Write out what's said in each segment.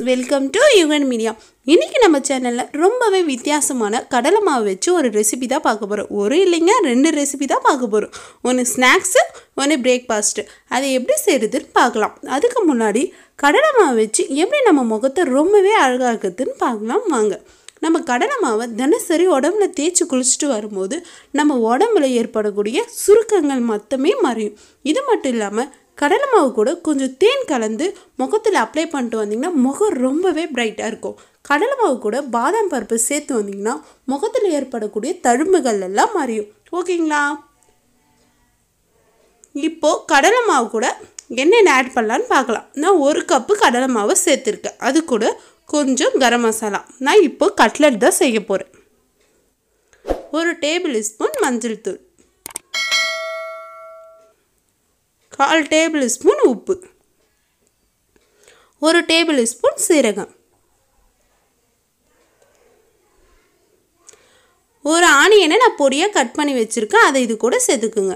welcome to யுகன் media இன்றைக்கி நம்ம சேனலில் ரொம்பவே வித்தியாசமான கடலை மாவு வச்சு ஒரு ரெசிபி தான் பார்க்க போகிறோம் ஒரு இல்லைங்க ரெண்டு ரெசிபி தான் பார்க்க போகிறோம் ஒன்று ஸ்நாக்ஸு ஒன்று பிரேக்ஃபாஸ்ட்டு அதை எப்படி செய்கிறதுன்னு பார்க்கலாம் அதுக்கு முன்னாடி கடலை மாவு வச்சு எப்படி நம்ம முகத்தை ரொம்பவே அழகாக்குதுன்னு பார்க்கலாம் வாங்க நம்ம கடலை மாவை தினசரி உடம்புல தேய்ச்சி குளிச்சுட்டு வரும்போது நம்ம உடம்புல ஏற்படக்கூடிய சுருக்கங்கள் மொத்தமே மறையும் இது மட்டும் இல்லாமல் கடலை மாவு கூட கொஞ்சம் தேன் கலந்து முகத்தில் அப்ளை பண்ணிட்டு வந்தீங்கன்னா முகம் ரொம்பவே பிரைட்டாக இருக்கும் கடலை மாவு கூட பாதாம் பருப்பு சேர்த்து வந்தீங்கன்னா முகத்தில் ஏற்படக்கூடிய தழும்புகள் எல்லாம் மறையும் ஓகேங்களா இப்போது கடலை மாவு கூட என்னென்ன ஆட் பண்ணலான்னு பார்க்கலாம் நான் ஒரு கப்பு கடலை மாவு சேர்த்துருக்கேன் அது கூட கொஞ்சம் கரம் மசாலா நான் இப்போ கட்லட் தான் செய்ய போகிறேன் ஒரு டேபிள் ஸ்பூன் மஞ்சள் தூள் கால் டேபிள் ஸ்பூன் உப்பு ஒரு டேபிள் ஸ்பூன் சீரகம் ஒரு ஆனியனை நான் பொடியாக கட் பண்ணி வச்சுருக்கேன் அதை இது கூட சேர்த்துக்குங்க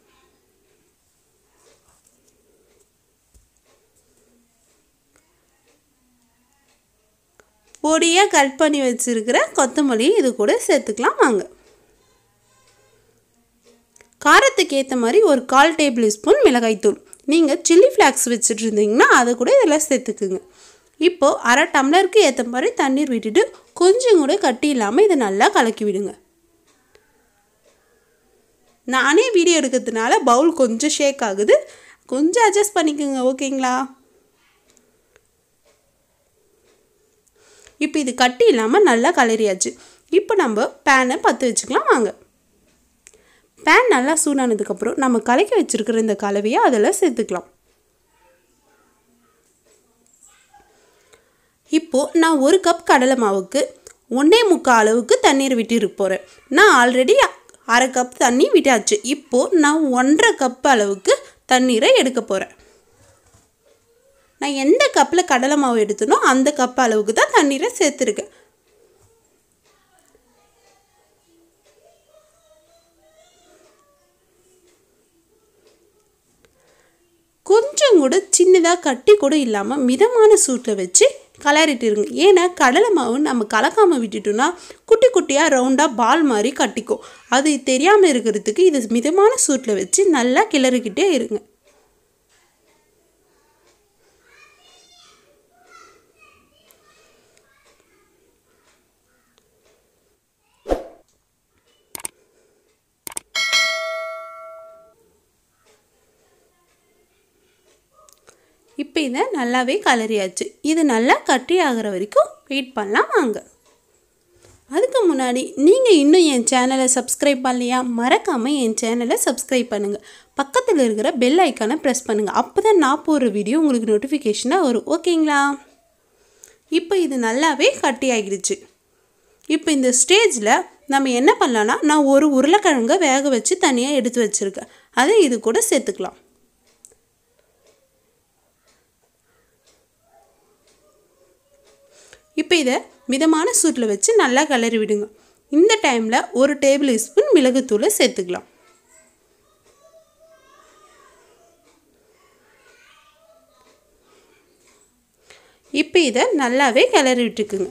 பொடியாக கட் பண்ணி வச்சுருக்கிற கொத்தமல்லி இது கூட சேர்த்துக்கலாம் வாங்க காரத்துக்கு ஏற்ற மாதிரி ஒரு கால் டேபிள் ஸ்பூன் மிளகாய்த்தூள் நீங்கள் சில்லி ஃப்ளாக்ஸ் வச்சுட்டு இருந்தீங்கன்னா அதை கூட இதில் சேர்த்துக்குங்க இப்போது அரை டம்ளருக்கு ஏற்ற மாதிரி தண்ணீர் விட்டுட்டு கொஞ்சம் கூட கட்டி இல்லாமல் இதை நல்லா கலக்கி விடுங்க நானே வீடியோ எடுக்கிறதுனால பவுல் கொஞ்சம் ஷேக் ஆகுது கொஞ்சம் அட்ஜஸ்ட் பண்ணிக்கோங்க ஓகேங்களா இப்போ இது கட்டி இல்லாமல் நல்லா கலரியாச்சு இப்போ நம்ம பேனை பற்ற வச்சுக்கலாம் வாங்க பேன் நல்லா சூடானதுக்கப்புறம் நம்ம கலக்கி வச்சுருக்கிற இந்த கலவையை அதில் சேர்த்துக்கலாம் இப்போது நான் ஒரு கப் கடலை மாவுக்கு ஒன்றே முக்கால் அளவுக்கு தண்ணீர் விட்டு போகிறேன் நான் ஆல்ரெடி அரை கப் தண்ணி விட்டாச்சு இப்போது நான் ஒன்றரை கப் அளவுக்கு தண்ணீரை எடுக்க போகிறேன் நான் எந்த கப்பில் கடலை மாவு எடுத்தனோ அந்த கப் அளவுக்கு தான் தண்ணீரை சேர்த்துருக்கேன் கொஞ்சம் கூட சின்னதாக கட்டி கூட இல்லாமல் மிதமான சூட்டில் வச்சு கலரிட்டு இருங்க ஏன்னா கடலை மாவு நம்ம கலக்காமல் விட்டுட்டோம்னா குட்டி குட்டியாக ரவுண்டாக பால் மாதிரி கட்டிக்கும் அது தெரியாமல் இருக்கிறதுக்கு இது மிதமான சூட்டில் வச்சு நல்லா கிளறிக்கிட்டே இருங்க இப்போ இதை நல்லாவே கலரியாச்சு இது நல்லா கட்டி ஆகிற வரைக்கும் வெயிட் பண்ணலாம் வாங்க அதுக்கு முன்னாடி நீங்கள் இன்னும் என் சேனலை சப்ஸ்கிரைப் பண்ணலையா மறக்காமல் என் சேனலை சப்ஸ்கிரைப் பண்ணுங்கள் பக்கத்தில் இருக்கிற பெல் ஐக்கானை ப்ரெஸ் பண்ணுங்கள் அப்போ தான் நான் போடுற வீடியோ உங்களுக்கு நோட்டிஃபிகேஷனாக வரும் ஓகேங்களா இப்போ இது நல்லாவே கட்டி ஆகிடுச்சு இப்போ இந்த ஸ்டேஜில் நம்ம என்ன பண்ணலான்னா நான் ஒரு உருளைக்கிழங்கை வேக வச்சு தனியாக எடுத்து வச்சுருக்கேன் அதை இது கூட சேர்த்துக்கலாம் இப்போ இதை மிதமான சூட்டில் வச்சு நல்லா கிளறி விடுங்க இந்த டைமில் ஒரு டேபிள் ஸ்பூன் மிளகுத்தூளை சேர்த்துக்கலாம் இப்போ இதை நல்லாவே கிளறி விட்டுக்குங்க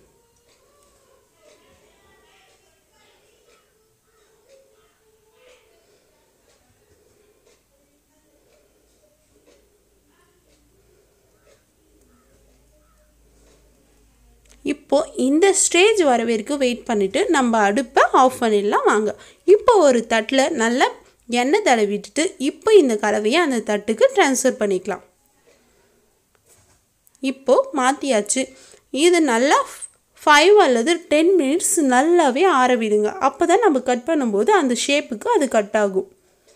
இப்போது இந்த ஸ்டேஜ் வர வரைக்கும் வெயிட் பண்ணிவிட்டு நம்ம அடுப்பை ஆஃப் பண்ணிடலாம் வாங்க இப்போ ஒரு தட்டில் நல்லா எண்ணெய் தடவிட்டுட்டு இப்போ இந்த கலவையை அந்த தட்டுக்கு ட்ரான்ஸ்ஃபர் பண்ணிக்கலாம் இப்போது மாற்றியாச்சு இது நல்லா ஃபைவ் அல்லது டென் மினிட்ஸ் நல்லாவே ஆற விடுங்க அப்போ தான் நம்ம கட் பண்ணும்போது அந்த ஷேப்புக்கு அது கட் ஆகும்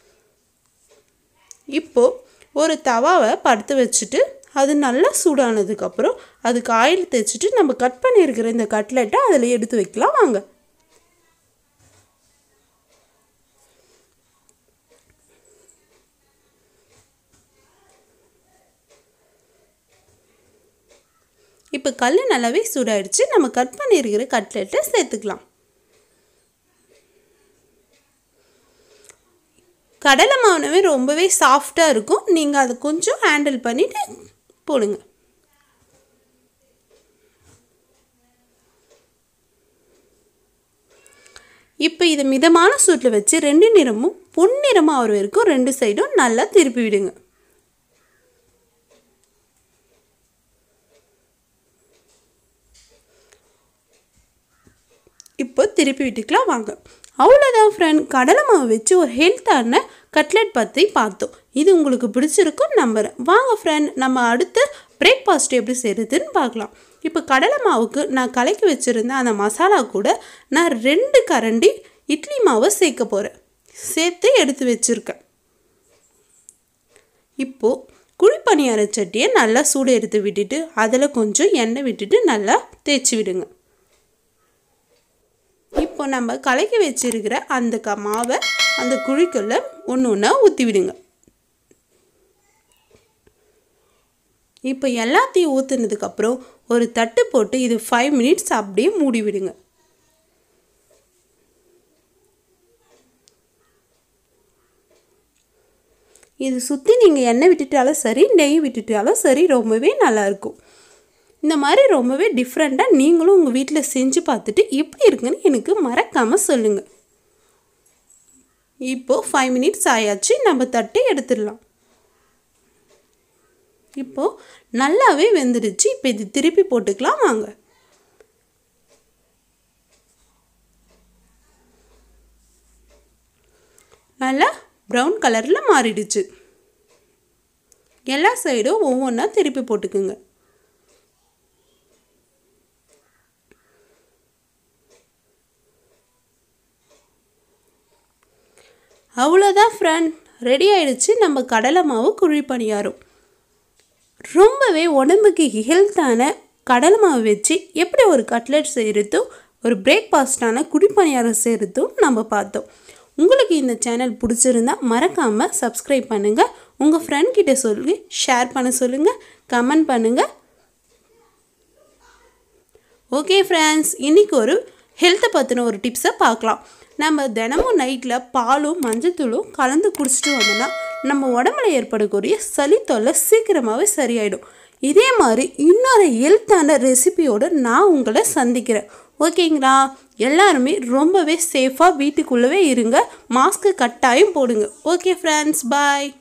இப்போது ஒரு தவாவை படுத்து வச்சுட்டு அது நல்லா சூடானதுக்கப்புறம் அதுக்கு ஆயில் தேய்ச்சிட்டு நம்ம கட் பண்ணியிருக்கிற இந்த கட்லெட்டை அதில் எடுத்து வைக்கலாம் வாங்க இப்போ கல் நல்லாவே சூடாயிடுச்சு நம்ம கட் பண்ணியிருக்கிற கட்லெட்டை சேர்த்துக்கலாம் கடலை மாவுனவே ரொம்பவே சாஃப்டாக இருக்கும் நீங்கள் அதை கொஞ்சம் ஹேண்டில் பண்ணிவிட்டு போடுங்க இப்போ இதை மிதமான சூட்டில் வச்சு ரெண்டு நிறமும் பொன்னிறமாக ஆகிற வரைக்கும் ரெண்டு சைடும் நல்லா திருப்பி விடுங்க இப்போ திருப்பி விட்டுக்கலாம் வாங்க அவ்வளோதான் ஃப்ரெண்ட் கடலை மாவு வச்சு ஒரு ஹெல்த்தான கட்லெட் பற்றி பார்த்தோம் இது உங்களுக்கு பிடிச்சிருக்கும் நம்புகிறேன் வாங்க ஃப்ரெண்ட் நம்ம அடுத்து பிரேக்ஃபாஸ்ட் எப்படி செய்கிறதுன்னு பார்க்கலாம் இப்போ கடலை மாவுக்கு நான் கலக்கி வச்சுருந்த அந்த மசாலா கூட நான் ரெண்டு கரண்டி இட்லி மாவை சேர்க்க போகிறேன் சேர்த்து எடுத்து வச்சுருக்கேன் இப்போது குழிப்பணியார சட்டியை நல்லா சூடு எடுத்து விட்டுட்டு அதில் கொஞ்சம் எண்ணெய் விட்டுட்டு நல்லா தேய்ச்சி விடுங்க இப்போ நம்ம கலக்கி வச்சிருக்கிற அந்த க மாவை அந்த குழிக்குள்ள ஒன்று ஒன்றா ஊற்றி விடுங்க இப்போ எல்லாத்தையும் ஊற்றுனதுக்கப்புறம் ஒரு தட்டு போட்டு இது ஃபைவ் மினிட்ஸ் அப்படியே மூடி விடுங்க இது சுற்றி நீங்கள் எண்ணெய் விட்டுட்டாலும் சரி நெய் விட்டுட்டாலும் சரி ரொம்பவே நல்லாயிருக்கும் இந்த மாதிரி ரொம்பவே டிஃப்ரெண்ட்டாக நீங்களும் உங்கள் வீட்டில் செஞ்சு பார்த்துட்டு எப்படி இருக்குன்னு எனக்கு மறக்காமல் சொல்லுங்கள் இப்போது ஃபைவ் மினிட்ஸ் ஆயாச்சு நம்ம தட்டை எடுத்துடலாம் இப்போது நல்லாவே வெந்துடுச்சு இப்போ இது திருப்பி போட்டுக்கலாம் வாங்க நல்லா ப்ரௌன் கலரில் மாறிடுச்சு எல்லா சைடும் ஒவ்வொன்றா திருப்பி போட்டுக்குங்க அவ்வளோதான் ஃப்ரெண்ட் ரெடி ஆயிடுச்சு நம்ம கடலை மாவு குழி பணியாரம் ரொம்பவே உடம்புக்கு ஹெல்த்தான கடலை மாவு வச்சு எப்படி ஒரு கட்லெட் செய்கிறதும் ஒரு பிரேக்ஃபாஸ்டான குடிப்பணியாரம் செய்கிறதும் நம்ம பார்த்தோம் உங்களுக்கு இந்த சேனல் பிடிச்சிருந்தா மறக்காமல் சப்ஸ்கிரைப் பண்ணுங்கள் உங்கள் ஃப்ரெண்ட் கிட்ட சொல்லி ஷேர் பண்ண சொல்லுங்கள் கமெண்ட் பண்ணுங்கள் ஓகே ஃப்ரெண்ட்ஸ் இன்றைக்கி ஒரு ஹெல்த்தை பற்றின ஒரு டிப்ஸை பார்க்கலாம் நம்ம தினமும் நைட்டில் பாலும் மஞ்சத்தூளும் கலந்து குடிச்சிட்டு வந்தோம்னா நம்ம உடம்புல ஏற்படக்கூடிய சளி தொல்லை சீக்கிரமாகவே சரியாயிடும் இதே மாதிரி இன்னொரு ஹெல்த்தான ரெசிபியோடு நான் உங்களை சந்திக்கிறேன் ஓகேங்களா எல்லாருமே ரொம்பவே சேஃபாக வீட்டுக்குள்ளவே இருங்க மாஸ்க்கு கட்டாயம் போடுங்க ஓகே ஃப்ரெண்ட்ஸ் பாய்